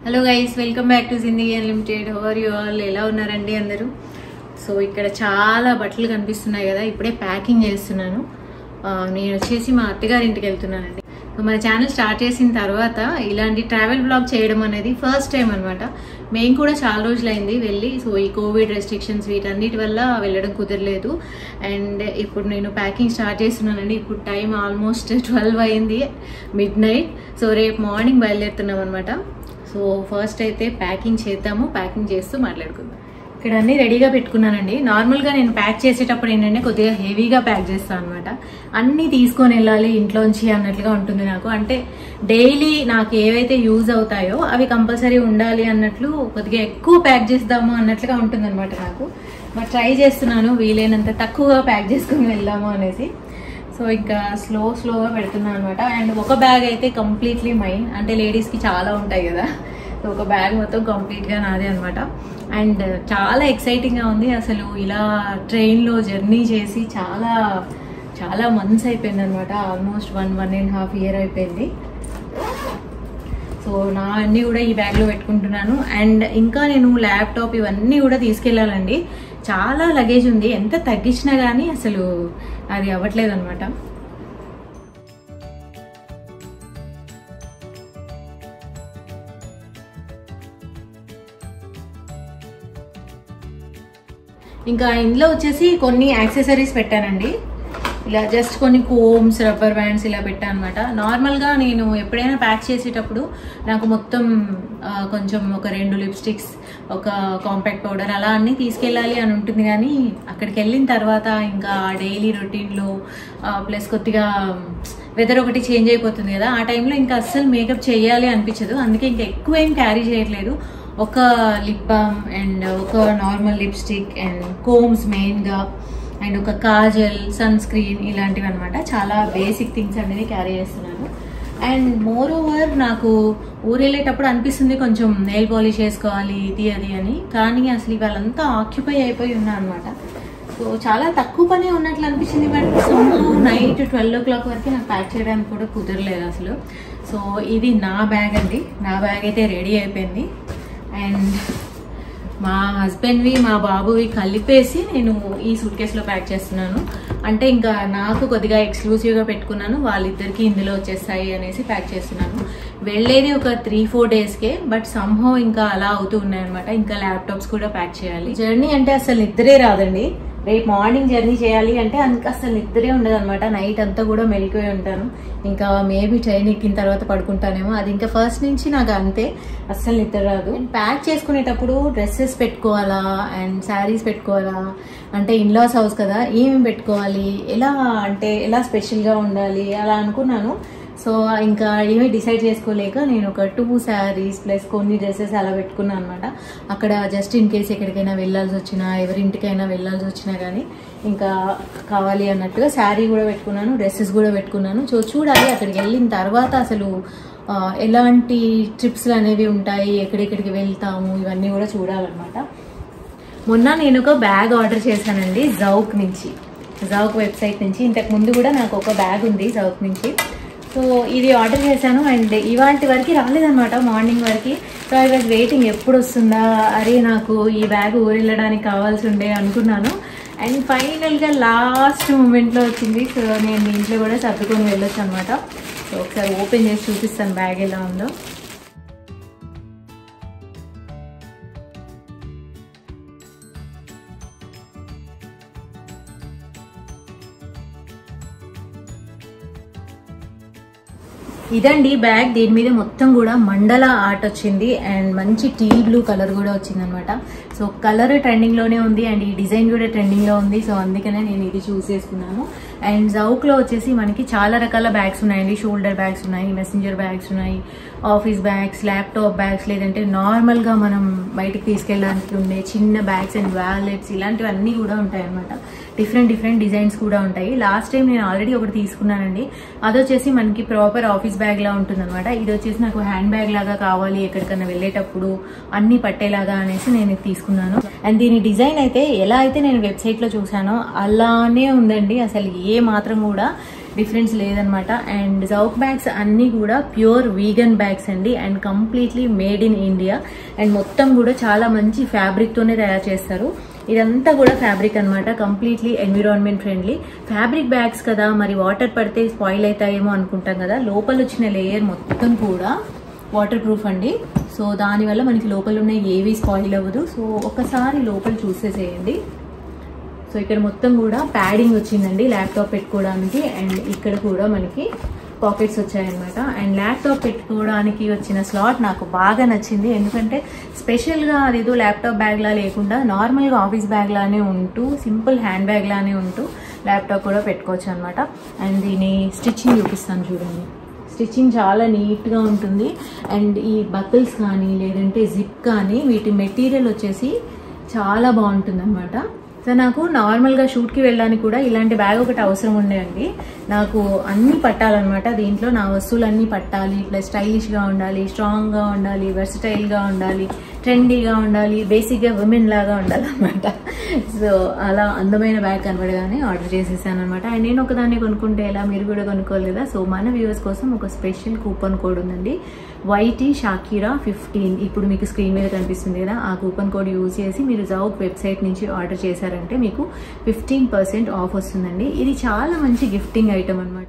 hello guys welcome back to Zindagi unlimited how are you all ఎలా ఉన్నారండి అందరూ సో ఇక్కడ చాలా బట్టలు కనిపిస్తున్నాయి కదా ఇప్పుడే ప్యాకింగ్ చేస్తున్నాను ఆ, నేను వచ్చేసి మా అత్తగారి ఇంటికి వెళ్తున్నానండి సో మన ఛానల్ స్టార్ట్ చేసిన తర్వాత ఇలాంటి ట్రావెల్ బ్లాగ్ చేయడం అనేది ఫస్ట్ టైం అనమాట మేము కూడా చాలా రోజులైంది వెళ్ళి సో ఈ కోవిడ్ రెస్ట్రిక్షన్స్ వీటన్నిటి వల్ల వెళ్ళడం కుదరలేదు అండ్ ఇప్పుడు నేను ప్యాకింగ్ స్టార్ట్ చేస్తున్నానండి ఇప్పుడు టైం ఆల్మోస్ట్ ట్వెల్వ్ అయింది మిడ్ నైట్ సో రేపు మార్నింగ్ బయలుదేరుతున్నాం అనమాట సో ఫస్ట్ అయితే ప్యాకింగ్ చేద్దాము ప్యాకింగ్ చేస్తూ మాట్లాడుకుందాం ఇక్కడ అన్ని రెడీగా పెట్టుకున్నానండి నార్మల్గా నేను ప్యాక్ చేసేటప్పుడు ఏంటంటే కొద్దిగా హెవీగా ప్యాక్ చేస్తాను అనమాట అన్నీ తీసుకొని వెళ్ళాలి ఇంట్లోంచి అన్నట్లుగా ఉంటుంది నాకు అంటే డైలీ నాకు ఏవైతే యూజ్ అవుతాయో అవి కంపల్సరీ ఉండాలి అన్నట్లు కొద్దిగా ఎక్కువ ప్యాక్ చేద్దాము అన్నట్లుగా ఉంటుంది అనమాట నాకు బట్ ట్రై చేస్తున్నాను వీలైనంత తక్కువగా ప్యాక్ చేసుకుని వెళ్దాము అనేసి సో ఇంకా స్లో స్లోగా పెడుతున్నాను అనమాట అండ్ ఒక బ్యాగ్ అయితే కంప్లీట్లీ మైన్ అంటే లేడీస్కి చాలా ఉంటాయి కదా సో ఒక బ్యాగ్ మొత్తం కంప్లీట్గా నాదే అనమాట అండ్ చాలా ఎక్సైటింగ్గా ఉంది అసలు ఇలా ట్రైన్లో జర్నీ చేసి చాలా చాలా మంత్స్ అయిపోయింది అనమాట almost one one and half year అయిపోయింది సో నా అన్నీ కూడా ఈ బ్యాగ్లో పెట్టుకుంటున్నాను అండ్ ఇంకా నేను ల్యాప్టాప్ ఇవన్నీ కూడా తీసుకెళ్ళాలండి చాలా లగేజ్ ఉంది ఎంత తగ్గించినా కానీ అసలు అది అవ్వట్లేదు అనమాట ఇంకా ఇందులో వచ్చేసి కొన్ని యాక్సెసరీస్ పెట్టానండి ఇలా జస్ట్ కొన్ని కోమ్స్ రబ్బర్ బ్యాండ్స్ ఇలా పెట్టాను అనమాట నార్మల్గా నేను ఎప్పుడైనా ప్యాక్ చేసేటప్పుడు నాకు మొత్తం ఆ, కొంచెం ఒక రెండు లిప్స్టిక్స్ ఒక కాంపాక్ట్ పౌడర్ అలా అన్నీ తీసుకెళ్ళాలి అని ఉంటుంది కానీ అక్కడికి వెళ్ళిన తర్వాత ఇంకా డైలీ రొటీన్లో ప్లస్ కొద్దిగా వెదర్ ఒకటి చేంజ్ అయిపోతుంది కదా ఆ టైంలో ఇంకా అస్సలు మేకప్ చేయాలి అనిపించదు అందుకే ఇంకా ఎక్కువ ఏం క్యారీ చేయట్లేదు ఒక లిప్ బామ్ అండ్ ఒక నార్మల్ లిప్స్టిక్ అండ్ కోమ్స్ మెయిన్గా అండ్ ఒక కాజల్ సన్ స్క్రీన్ ఇలాంటివి అనమాట చాలా బేసిక్ థింగ్స్ అనేది క్యారీ చేస్తున్నాను అండ్ మోర్ ఓవర్ నాకు ఊరు వెళ్ళేటప్పుడు అనిపిస్తుంది కొంచెం నెయిల్ పాలిష్ వేసుకోవాలి ఇది అది అని కానీ అసలు ఇవాళంతా ఆక్యుపై అయిపోయి ఉన్నా అనమాట సో చాలా తక్కువ పనే ఉన్నట్లు అనిపించింది but night twelve o'clock వరకు నాకు ప్యాక్ చేయడానికి కూడా కుదరలేదు అసలు సో ఇది నా బ్యాగ్ అండి నా బ్యాగ్ అయితే రెడీ అయిపోయింది అండ్ మా హస్బెండ్వి మా బాబువి కలిపేసి నేను ఈ సూట్ కేసులో ప్యాక్ చేస్తున్నాను అంటే ఇంకా నాకు కొద్దిగా ఎక్స్క్లూజివ్గా పెట్టుకున్నాను వాళ్ళిద్దరికి ఇందులో వచ్చేస్తాయి అనేసి ప్యాక్ చేస్తున్నాను వెళ్ళేది ఒక త్రీ ఫోర్ డేస్కే బట్ సంహో ఇంకా అలా అవుతూ ఉన్నాయన్నమాట ఇంకా ల్యాప్టాప్స్ కూడా ప్యాక్ చేయాలి జర్నీ అంటే అసలు నిద్రే రాదండి రేపు మార్నింగ్ జర్నీ చేయాలి అంటే అందుకు అసలు నిద్రే ఉండదు అనమాట నైట్ అంతా కూడా మెలిపోయి ఉంటాను ఇంకా మేబీ ట్రైన్ ఎక్కిన తర్వాత పడుకుంటానేమో అది ఇంకా ఫస్ట్ నుంచి నాకు అంతే అస్సలు నిద్ర రాదు ప్యాక్ చేసుకునేటప్పుడు డ్రెస్సెస్ పెట్టుకోవాలా అండ్ శారీస్ పెట్టుకోవాలా అంటే ఇన్లాస్ హౌస్ కదా ఏమేమి పెట్టుకోవాలి ఎలా అంటే ఎలా స్పెషల్గా ఉండాలి అలా అనుకున్నాను సో ఇంకా ఏమీ డిసైడ్ చేసుకోలేక నేను ఒక టూ శారీస్ ప్లస్ కొన్ని డ్రెస్సెస్ అలా పెట్టుకున్నాను అనమాట అక్కడ జస్ట్ ఇన్ కేస్ ఎక్కడికైనా వెళ్ళాల్సి వచ్చినా ఎవరింటికైనా వెళ్ళాల్సి వచ్చినా కానీ ఇంకా కావాలి అన్నట్టుగా శారీ కూడా పెట్టుకున్నాను డ్రెస్సెస్ కూడా పెట్టుకున్నాను సో చూడాలి అక్కడికి వెళ్ళిన తర్వాత అసలు ఆ, ఎలాంటి ట్రిప్స్ అనేవి ఉంటాయి ఎక్కడెక్కడికి వెళ్తాము ఇవన్నీ కూడా చూడాలన్నమాట మొన్న నేను ఒక బ్యాగ్ ఆర్డర్ చేశానండి జౌక్ నుంచి జౌక్ వెబ్సైట్ నుంచి ఇంతకు ముందు కూడా నాకు ఒక బ్యాగ్ ఉంది జౌక్ నుంచి సో ఇది ఆర్డర్ చేశాను అండ్ ఇవాళ వరకు రాలేదన్నమాట మార్నింగ్ వరకు సో ఐ వాజ్ వెయిటింగ్ ఎప్పుడు వస్తుందా అరే నాకు ఈ బ్యాగ్ ఊరెళ్ళడానికి కావాల్సి ఉండే అనుకున్నాను అండ్ ఫైనల్గా లాస్ట్ మూమెంట్లో వచ్చింది సో నేను దీంట్లో కూడా సర్దుకొని వెళ్ళొచ్చు అనమాట సో ఒకసారి ఓపెన్ చేసి చూపిస్తాను బ్యాగ్ ఎలా ఉందో ఇదండి బ్యాగ్ దీని మీద మొత్తం కూడా మండల ఆర్ట్ వచ్చింది అండ్ మంచి టీ బ్లూ కలర్ కూడా వచ్చింది అనమాట సో కలర్ ట్రెండింగ్ లోనే ఉంది అండ్ ఈ డిజైన్ కూడా ట్రెండింగ్ లో ఉంది సో అందుకనే నేను ఇది చూస్ చేసుకున్నాను అండ్ జౌక్ లో వచ్చేసి మనకి చాలా రకాల బ్యాగ్స్ ఉన్నాయండి షోల్డర్ బ్యాగ్స్ ఉన్నాయి మెసెంజర్ బ్యాగ్స్ ఉన్నాయి ఆఫీస్ బ్యాగ్స్ ల్యాప్టాప్ బ్యాగ్స్ లేదంటే నార్మల్ గా మనం బయటికి తీసుకెళ్ళడానికి ఉండే చిన్న బ్యాగ్స్ అండ్ వ్యాలెట్స్ ఇలాంటివన్నీ కూడా ఉంటాయి అనమాట డిఫరెంట్ డిఫరెంట్ డిజైన్స్ కూడా ఉంటాయి లాస్ట్ టైం నేను ఆల్రెడీ ఒకటి తీసుకున్నానండి అది వచ్చేసి మనకి ప్రాపర్ ఆఫీస్ బ్యాగ్ లా ఉంటుంది అనమాట ఇది వచ్చేసి నాకు హ్యాండ్ బ్యాగ్ లాగా కావాలి ఎక్కడికైనా వెళ్ళేటప్పుడు అన్ని పట్టేలాగా అనేసి నేను ఇది తీసుకున్నాను అండ్ దీని డిజైన్ అయితే ఎలా అయితే నేను వెబ్సైట్ లో చూసానో అలానే ఉందండి అసలు ఏ మాత్రం కూడా డిఫరెన్స్ లేదనమాట అండ్ జౌక్ బ్యాగ్స్ అన్నీ కూడా ప్యూర్ వీగన్ బ్యాగ్స్ అండి and completely made in India and మొత్తం కూడా చాలా మంచి ఫ్యాబ్రిక్తోనే తయారు చేస్తారు ఇదంతా కూడా ఫ్యాబ్రిక్ అనమాట completely environment friendly fabric bags కదా మరి వాటర్ పడితే స్పాయిల్ అవుతాయేమో అనుకుంటాం కదా లోపల వచ్చిన లేయర్ మొత్తం కూడా వాటర్ ప్రూఫ్ అండి సో దానివల్ల మనకి లోపల ఉన్న ఏవి స్పాయిల్ అవ్వదు సో ఒకసారి లోపల చూసేసేయండి సో ఇక్కడ మొత్తం కూడా ప్యాడింగ్ వచ్చిందండి ల్యాప్టాప్ పెట్టుకోవడానికి అండ్ ఇక్కడ కూడా మనకి పాకెట్స్ వచ్చాయన్నమాట అండ్ ల్యాప్టాప్ పెట్టుకోవడానికి వచ్చిన స్లాట్ నాకు బాగా నచ్చింది ఎందుకంటే స్పెషల్గా అదేదో ల్యాప్టాప్ బ్యాగ్లా లేకుండా నార్మల్గా ఆఫీస్ బ్యాగ్ లానే ఉంటూ సింపుల్ హ్యాండ్ బ్యాగ్ లానే ఉంటూ ల్యాప్టాప్ కూడా పెట్టుకోవచ్చు అనమాట అండ్ దీని స్టిచ్చింగ్ చూపిస్తాను చూడండి స్టిచ్చింగ్ చాలా నీట్గా ఉంటుంది అండ్ ఈ బకిల్స్ కానీ లేదంటే జిప్ కానీ వీటి మెటీరియల్ వచ్చేసి చాలా బాగుంటుంది అనమాట సో నాకు నార్మల్గా షూట్కి వెళ్ళడానికి కూడా ఇలాంటి బ్యాగ్ ఒకటి అవసరం ఉండేయండి నాకు అన్నీ పట్టాలన్నమాట దీంట్లో నా వస్తువులన్నీ పట్టాలి ప్లస్ స్టైలిష్గా ఉండాలి స్ట్రాంగ్గా ఉండాలి వెర్సటైల్గా ఉండాలి ట్రెండీగా ఉండాలి బేసిక్గా ఉమెన్ లాగా ఉండాలన్నమాట సో అలా అందమైన బ్యాగ్ కనబడగానే ఆర్డర్ చేసేసాను అనమాట అండ్ నేను ఒకదాన్ని కొనుక్కుంటే ఎలా మీరు కూడా కొనుక్కోవాలి కదా సో మన వ్యూవర్స్ కోసం ఒక స్పెషల్ కూపన్ కోడ్ ఉందండి వైటీ షాకీరా ఫిఫ్టీన్ ఇప్పుడు మీకు స్క్రీన్ మీద కనిపిస్తుంది కదా ఆ కూపన్ కోడ్ యూజ్ చేసి మీరు జౌక్ వెబ్సైట్ నుంచి ఆర్డర్ చేశారంటే మీకు ఫిఫ్టీన్ పర్సెంట్ ఆఫ్ వస్తుందండి ఇది చాలా మంచి గిఫ్టింగ్ ఐటమ్ అనమాట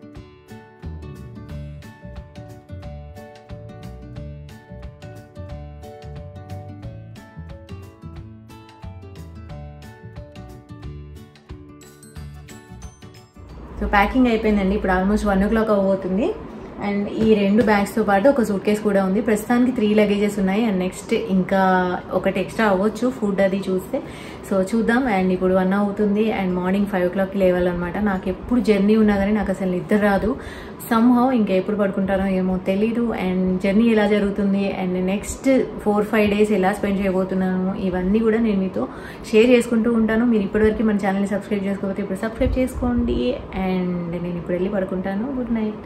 సో ప్యాకింగ్ అయిపోయిందండి ఇప్పుడు ఆల్మోస్ట్ వన్ ఓ క్లాక్ అవ్వబోతుంది అండ్ ఈ రెండు బ్యాగ్స్తో పాటు ఒక సూట్ కేస్ కూడా ఉంది ప్రస్తుతానికి త్రీ లగేజెస్ ఉన్నాయి అండ్ నెక్స్ట్ ఇంకా ఒకటి ఎక్స్ట్రా అవ్వచ్చు ఫుడ్ అది చూస్తే సో చూద్దాం అండ్ ఇప్పుడు వన్ అవుతుంది అండ్ మార్నింగ్ ఫైవ్ ఓ క్లాక్కి లేవాలన్నమాట నాకు ఎప్పుడు జర్నీ ఉన్నా కానీ నాకు అసలు నిద్ర రాదు సమ్హౌ ఇంకా ఎప్పుడు పడుకుంటానో ఏమో తెలీదు అండ్ జర్నీ ఎలా జరుగుతుంది and next four five days ఎలా స్పెండ్ చేయబోతున్నాను ఇవన్నీ కూడా నేను మీతో షేర్ చేసుకుంటూ ఉంటాను మీరు ఇప్పటివరకు మన ఛానల్ని సబ్స్క్రైబ్ చేసుకోకపోతే ఇప్పుడు సబ్స్క్రైబ్ చేసుకోండి అండ్ నేను ఇప్పుడు వెళ్ళి పడుకుంటాను గుడ్ నైట్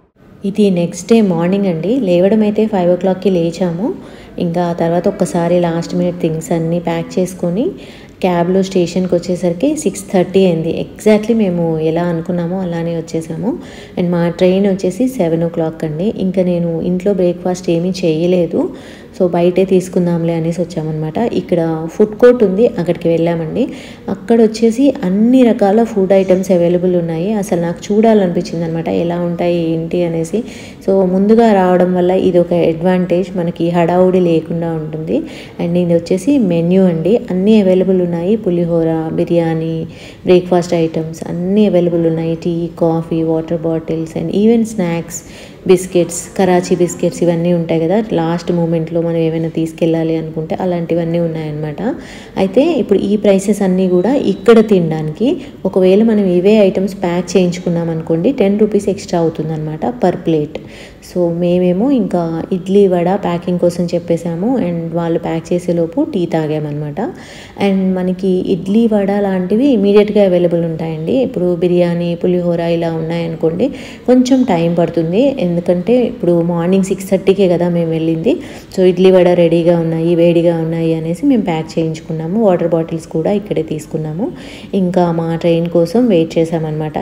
ఇది నెక్స్ట్ డే మార్నింగ్ అండి లేవడం అయితే ఫైవ్ ఓ క్లాక్కి లేచాము ఇంకా ఆ తర్వాత ఒక్కసారి లాస్ట్ మినిట్ థింగ్స్ అన్నీ ప్యాక్ చేసుకొని క్యాబ్లో స్టేషన్కి వచ్చేసరికి సిక్స్ థర్టీ అయింది ఎగ్జాక్ట్లీ మేము ఎలా అనుకున్నామో అలానే వచ్చేసాము అండ్ మా ట్రైన్ వచ్చేసి సెవెన్ ఓ క్లాక్ అండి ఇంకా నేను ఇంట్లో బ్రేక్ఫాస్ట్ ఏమీ చేయలేదు సో బయటే తీసుకుందాంలే అనేసి వచ్చామన్నమాట ఇక్కడ ఫుడ్ కోర్ట్ ఉంది అక్కడికి వెళ్ళామండి అక్కడ వచ్చేసి అన్ని రకాల ఫుడ్ ఐటమ్స్ అవైలబుల్ ఉన్నాయి అసలు నాకు చూడాలనిపించింది అనమాట ఎలా ఉంటాయి ఏంటి అనేసి సో ముందుగా రావడం వల్ల ఇది ఒక అడ్వాంటేజ్ మనకి హడావుడి లేకుండా ఉంటుంది అండ్ ఇది వచ్చేసి మెన్యూ అండి అన్నీ అవైలబుల్ ఉన్నాయి పులిహోర బిర్యానీ బ్రేక్ఫాస్ట్ ఐటమ్స్ అన్నీ అవైలబుల్ ఉన్నాయి tea coffee water bottles and even snacks biscuits Karachi biscuits ఇవన్నీ ఉంటాయి కదా లాస్ట్ మూమెంట్లో మనం ఏమైనా తీసుకెళ్ళాలి అనుకుంటే అలాంటివన్నీ ఉన్నాయన్నమాట అయితే ఇప్పుడు ఈ ప్రైసెస్ అన్నీ కూడా ఇక్కడ తినడానికి ఒకవేళ మనం ఇవే ఐటమ్స్ ప్యాక్ చేయించుకున్నాం అనుకోండి టెన్ రూపీస్ ఎక్స్ట్రా అవుతుందన్నమాట పర్ ప్లేట్ సో మేమేమో ఇంకా ఇడ్లీ వడ ప్యాకింగ్ కోసం చెప్పేసాము అండ్ వాళ్ళు ప్యాక్ చేసేలోపు టీ తాగామన్నమాట అండ్ మనకి ఇడ్లీ వడ లాంటివి ఇమీడియట్గా అవైలబుల్ ఉంటాయండి ఇప్పుడు బిర్యానీ పులిహోర ఇలా ఉన్నాయనుకోండి కొంచెం టైం పడుతుంది ఎందుకంటే ఇప్పుడు మార్నింగ్ సిక్స్ థర్టీకే కదా మేము వెళ్ళింది సో ఇడ్లీ వడ రెడీగా ఉన్నాయి వేడిగా ఉన్నాయి అనేసి మేము ప్యాక్ చేయించుకున్నాము వాటర్ బాటిల్స్ కూడా ఇక్కడే తీసుకున్నాము ఇంకా మా ట్రైన్ కోసం వెయిట్ చేసామన్నమాట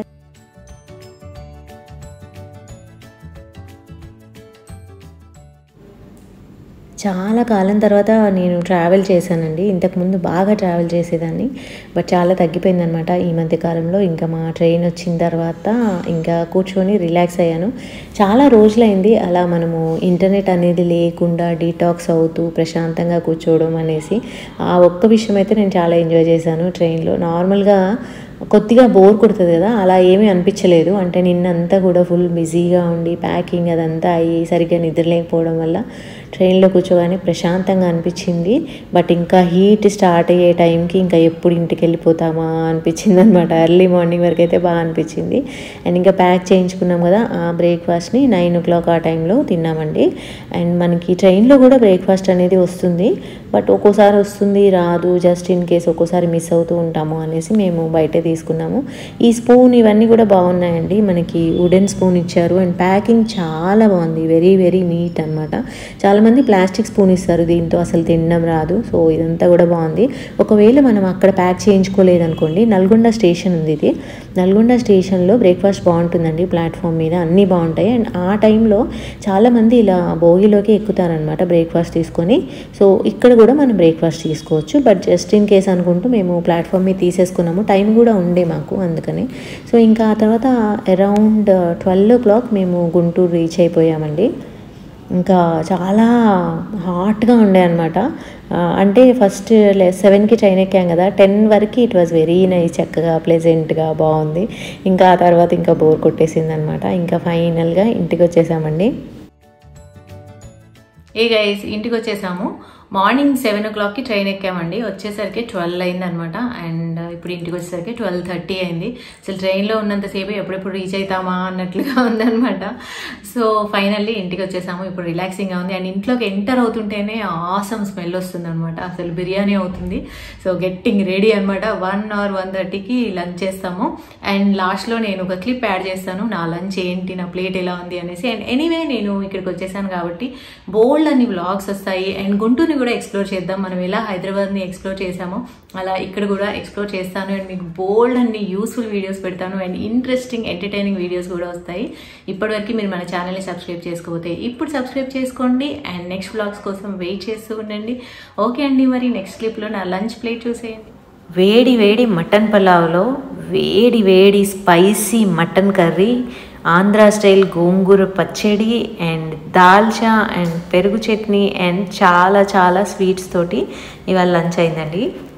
చాలా కాలం తర్వాత నేను ట్రావెల్ చేశానండి ఇంతకుముందు బాగా ట్రావెల్ చేసేదాన్ని బట్ చాలా తగ్గిపోయిందనమాట ఈ మధ్య కాలంలో ఇంకా మా ట్రైన్ వచ్చిన తర్వాత ఇంకా కూర్చొని రిలాక్స్ అయ్యాను చాలా రోజులైంది అలా మనము ఇంటర్నెట్ అనేది లేకుండా డీటాక్స్ అవుతూ ప్రశాంతంగా కూర్చోవడం అనేసి ఆ ఒక్క విషయం అయితే నేను చాలా ఎంజాయ్ చేశాను ట్రైన్లో నార్మల్గా కొద్దిగా బోర్ కొడుతుంది కదా అలా ఏమీ అనిపించలేదు అంటే నిన్నంతా కూడా ఫుల్ బిజీగా ఉండి ప్యాకింగ్ అదంతా అయ్యి సరిగ్గా నిద్రలేకపోవడం వల్ల ట్రైన్లో కూర్చోగానే ప్రశాంతంగా అనిపించింది బట్ ఇంకా హీట్ స్టార్ట్ అయ్యే టైంకి ఇంకా ఎప్పుడు ఇంటికి వెళ్ళిపోతామా అనిపించింది అనమాట ఎర్లీ మార్నింగ్ వరకు అయితే బాగా అనిపించింది అండ్ ఇంకా ప్యాక్ చేయించుకున్నాం కదా ఆ బ్రేక్ఫాస్ట్ని నైన్ ఓ క్లాక్ ఆ టైంలో తిన్నామండి అండ్ మనకి ట్రైన్లో కూడా బ్రేక్ఫాస్ట్ అనేది వస్తుంది బట్ ఒక్కోసారి వస్తుంది రాదు జస్ట్ ఇన్ కేస్ ఒక్కోసారి మిస్ అవుతూ ఉంటాము అనేసి మేము బయటే తీసుకున్నాము ఈ స్పూన్ ఇవన్నీ కూడా బాగున్నాయండి మనకి వుడెన్ స్పూన్ ఇచ్చారు అండ్ ప్యాకింగ్ చాలా బాగుంది వెరీ వెరీ నీట్ అనమాట చాలా చాలామంది ప్లాస్టిక్ స్పూన్ ఇస్తారు దీంతో అసలు తినడం రాదు సో ఇదంతా కూడా బాగుంది ఒకవేళ మనం అక్కడ ప్యాక్ చేయించుకోలేదనుకోండి నల్గొండ స్టేషన్ ఉంది ఇది నల్గొండ స్టేషన్లో బ్రేక్ఫాస్ట్ బాగుంటుందండి ప్లాట్ఫామ్ మీద అన్నీ బాగుంటాయి అండ్ ఆ టైంలో చాలామంది ఇలా భోగిలోకి ఎక్కుతారనమాట బ్రేక్ఫాస్ట్ తీసుకొని సో ఇక్కడ కూడా మనం బ్రేక్ఫాస్ట్ తీసుకోవచ్చు బట్ జస్ట్ ఇన్ కేస్ అనుకుంటూ మేము ప్లాట్ఫామ్ మీద తీసేసుకున్నాము టైం కూడా ఉండే మాకు అందుకని సో ఇంకా ఆ తర్వాత అరౌండ్ ట్వెల్వ్ ఓ క్లాక్ మేము గుంటూరు రీచ్ అయిపోయామండి ఇంకా చాలా హాట్గా ఉండే అనమాట అంటే ఫస్ట్ సెవెన్కి ట్రైన్ ఎక్కాం కదా టెన్ వరకు ఇట్ వాజ్ వెరీ నైస్ చక్కగా ప్లెజెంట్గా బాగుంది ఇంకా ఆ తర్వాత ఇంకా బోర్ కొట్టేసింది అనమాట ఇంకా ఫైనల్గా ఇంటికి వచ్చేసామండి ఏ గైస్ ఇంటికి వచ్చేసాము మార్నింగ్ సెవెన్ ఓ క్లాక్కి ట్రైన్ ఎక్కామండి వచ్చేసరికి ట్వెల్వ్ అయింది అనమాట అండ్ ఇప్పుడు ఇంటికి వచ్చేసరికి ట్వెల్వ్ థర్టీ అయింది అసలు ట్రైన్లో ఉన్నంతసేపు ఎప్పుడెప్పుడు రీచ్ అవుతామా అన్నట్లుగా ఉందన్నమాట సో ఫైనల్లీ ఇంటికి వచ్చేసాము ఇప్పుడు రిలాక్సింగ్గా ఉంది అండ్ ఇంట్లోకి ఎంటర్ అవుతుంటేనే ఆసమ్ స్మెల్ వస్తుంది అనమాట అసలు బిర్యానీ అవుతుంది సో గెట్టింగ్ రెడీ అనమాట వన్ ఆర్ వన్ థర్టీకి లంచ్ చేస్తాము అండ్ లాస్ట్లో నేను ఒక క్లిప్ యాడ్ చేస్తాను నా లంచ్ ఏంటి నా ప్లేట్ ఎలా ఉంది అనేసి అండ్ ఎనీవే నేను ఇక్కడికి వచ్చేసాను కాబట్టి బోల్డ్ అన్ని వ్లాగ్స్ వస్తాయి అండ్ గుంటూరుని కూడా ఎక్స్ప్లోర్ చేద్దాం మనం ఎలా హైదరాబాద్ని ఎక్స్ప్లోర్ చేసామో అలా ఇక్కడ కూడా ఎక్స్ప్లోర్ చేస్తాను అండ్ మీకు బోల్డ్ అన్ని యూస్ఫుల్ వీడియోస్ పెడతాను అండ్ ఇంట్రెస్టింగ్ ఎంటర్టైనింగ్ వీడియోస్ కూడా వస్తాయి ఇప్పటివరకు మీరు మన ఛానల్ని సబ్స్క్రైబ్ చేసుకోకపోతే ఇప్పుడు సబ్స్క్రైబ్ చేసుకోండి అండ్ నెక్స్ట్ వ్లాగ్స్ కోసం వెయిట్ చేస్తూ ఉండండి ఓకే అండి మరి నెక్స్ట్ క్లిప్లో నా లంచ్ ప్లేట్ చూసేయండి వేడి వేడి మటన్ పలావ్లో వేడి వేడి spicy mutton curry Andhra style గోంగూర పచ్చడి అండ్ దాల్చా అండ్ పెరుగు చట్నీ అండ్ చాలా చాలా స్వీట్స్ తోటి ఇవాళ లంచ్ అయిందండి